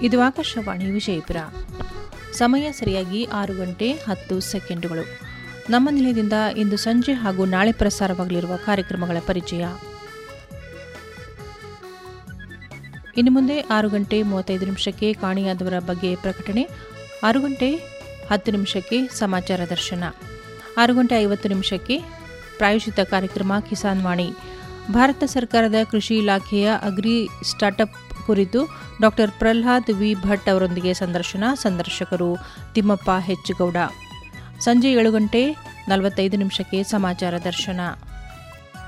ಇದು ಆಕಾಶವಾಣಿ ವಿಜಯಪುರ ಸಮಯ ಸರಿಯಾಗಿ ಆರು ಗಂಟೆ ಹತ್ತು ಸೆಕೆಂಡುಗಳು ನಮ್ಮ ನಿಲಯದಿಂದ ಇಂದು ಸಂಜೆ ಹಾಗೂ ನಾಳೆ ಪ್ರಸಾರವಾಗಲಿರುವ ಕಾರ್ಯಕ್ರಮಗಳ ಪರಿಚಯ ಇನ್ನು ಮುಂದೆ ಆರು ಗಂಟೆ ಮೂವತ್ತೈದು ನಿಮಿಷಕ್ಕೆ ಕಾಣಿಯಾದವರ ಬಗ್ಗೆ ಪ್ರಕಟಣೆ ಆರು ಗಂಟೆ ಹತ್ತು ನಿಮಿಷಕ್ಕೆ ಸಮಾಚಾರ ದರ್ಶನ ಆರು ಗಂಟೆ ಐವತ್ತು ನಿಮಿಷಕ್ಕೆ ಪ್ರಾಯೋಜಿತ ಕಾರ್ಯಕ್ರಮ ಕಿಸಾನ್ ವಾಣಿ ಭಾರತ ಸರ್ಕಾರದ ಕೃಷಿ ಇಲಾಖೆಯ ಅಗ್ರಿ ಸ್ಟಾರ್ಟ್ಅಪ್ ಕುರಿತು ಡಾಕ್ಟರ್ ಪ್ರಹ್ಲಾದ್ ವಿ ಭಟ್ ಅವರೊಂದಿಗೆ ಸಂದರ್ಶನ ಸಂದರ್ಶಕರು ತಿಮ್ಮಪ್ಪ ಹೆಚ್ಚುಗೌಡ ಸಂಜೆ ಏಳು ಗಂಟೆ ನಲವತ್ತೈದು ನಿಮಿಷಕ್ಕೆ ಸಮಾಚಾರ ದರ್ಶನ